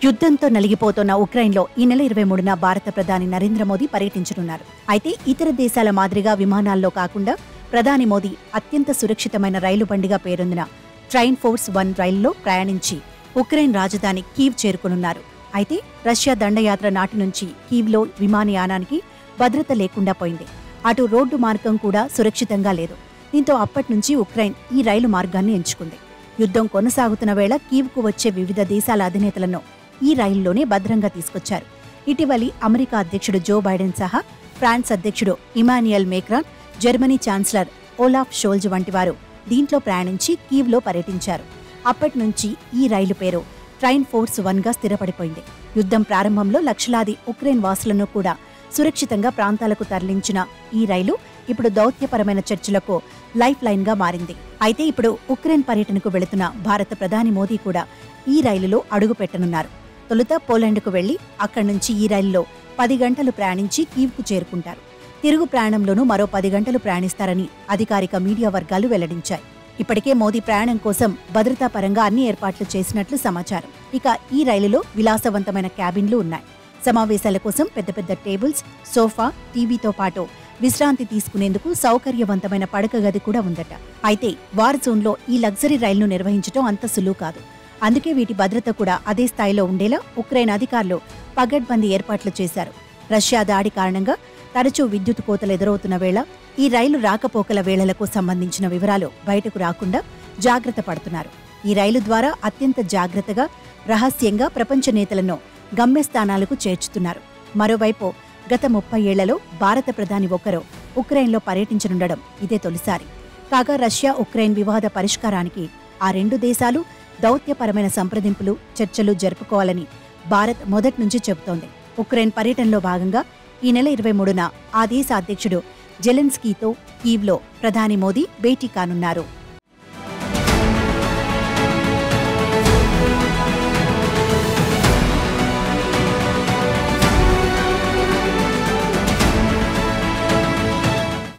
యుద్ధంతో నలిగిపోతున్న ఉక్రెయిన్లో ఈ నెల ఇరవై మూడున భారత ప్రధాని నరేంద్ర మోదీ పర్యటించనున్నారు అయితే ఇతర దేశాల మాదిరిగా విమానాల్లో కాకుండా ప్రధాని మోదీ అత్యంత సురక్షితమైన రైలు బండిగా పేరొందిన ట్రైన్ ఫోర్స్ వన్ రైలులో ప్రయాణించి ఉక్రెయిన్ రాజధాని కీవ్ చేరుకునున్నారు అయితే రష్యా దండయాత్ర నాటి నుంచి కీవ్లో విమానయానానికి భద్రత లేకుండా పోయింది అటు రోడ్డు మార్గం కూడా సురక్షితంగా లేదు దీంతో అప్పటి నుంచి ఉక్రెయిన్ ఈ రైలు మార్గాన్ని ఎంచుకుంది యుద్ధం కొనసాగుతున్న వేళ కీవ్కు వచ్చే వివిధ దేశాల అధినేతలను ఈ రైలులోనే భద్రంగా తీసుకొచ్చారు ఇటీవలి అమెరికా అధ్యక్షుడు జో బైడెన్ సహా ఫ్రాన్స్ అధ్యక్షుడు Emmanuel Macron Germany chancellor Olaf Scholz వంటి వారు దీంట్లో ప్రయాణించి కీవ్లో పర్యటించారు అప్పటి నుంచి ఈ రైలు పేరు ట్రైన్ ఫోర్స్ వన్ గా స్థిరపడిపోయింది యుద్ధం ప్రారంభంలో లక్షలాది ఉక్రెయిన్ వాసులను కూడా సురక్షితంగా ప్రాంతాలకు తరలించిన ఈ రైలు ఇప్పుడు దౌత్యపరమైన చర్చలకు లైఫ్ లైన్ గా మారింది అయితే ఇప్పుడు ఉక్రెయిన్ పర్యటనకు వెళుతున్న భారత ప్రధాని మోదీ కూడా ఈ రైలులో అడుగు పెట్టనున్నారు తొలుత పోలాండ్కు వెళ్లి అక్కడి నుంచి ఈ రైలులో పది గంటలు ప్రయాణించి కీవ్కు చేరుకుంటారు తిరుగు ప్రయాణంలోనూ మరో పది గంటలు ప్రయాణిస్తారని అధికారిక మీడియా వర్గాలు వెల్లడించాయి ఇప్పటికే మోదీ ప్రయాణం కోసం భద్రతా పరంగా అన్ని ఏర్పాట్లు చేసినట్లు సమాచారం ఇక ఈ రైలులో విలాసవంతమైన క్యాబిన్లు ఉన్నాయి సమావేశాల కోసం పెద్ద పెద్ద టేబుల్స్ సోఫా టీవీతో పాటు విశ్రాంతి తీసుకునేందుకు సౌకర్యవంతమైన పడక గది కూడా ఉందట అయితే వార్ జోన్లో ఈ లగ్జరీ రైలును నిర్వహించడం అంత సులువు కాదు అందుకే వీటి భద్రత కూడా అదే స్థాయిలో ఉండేలా ఉక్రెయిన్ అధికారులు పగడ్బందీ ఏర్పాట్లు చేశారు రష్యా దాడి కారణంగా తరచూ విద్యుత్ కోతలు ఎదురవుతున్న వేళ ఈ రైలు రాకపోకల వేళలకు సంబంధించిన వివరాలు బయటకు రాకుండా జాగ్రత్త పడుతున్నారు ఈ రైలు ద్వారా అత్యంత జాగ్రత్తగా రహస్యంగా ప్రపంచ నేతలను గమ్యస్థానాలకు చేర్చుతున్నారు మరోవైపు గత ముప్పై ఏళ్లలో భారత ప్రధాని ఒకరు ఉక్రెయిన్లో పర్యటించనుండడం ఇదే తొలిసారి కాగా రష్యా ఉక్రెయిన్ వివాద పరిష్కారానికి ఆ రెండు దేశాలు దౌత్యపరమైన సంప్రదింపులు చర్చలు జరుపుకోవాలని భారత్ మొదటి నుంచి చెబుతోంది ఉక్రెయిన్ పర్యటనలో భాగంగా ఈ నెల ఇరవై మూడున ఆ దేశ అధ్యక్షుడు జెలెన్స్కీతో కీవ్లో ప్రధాని మోదీ భేటీ కానున్నారు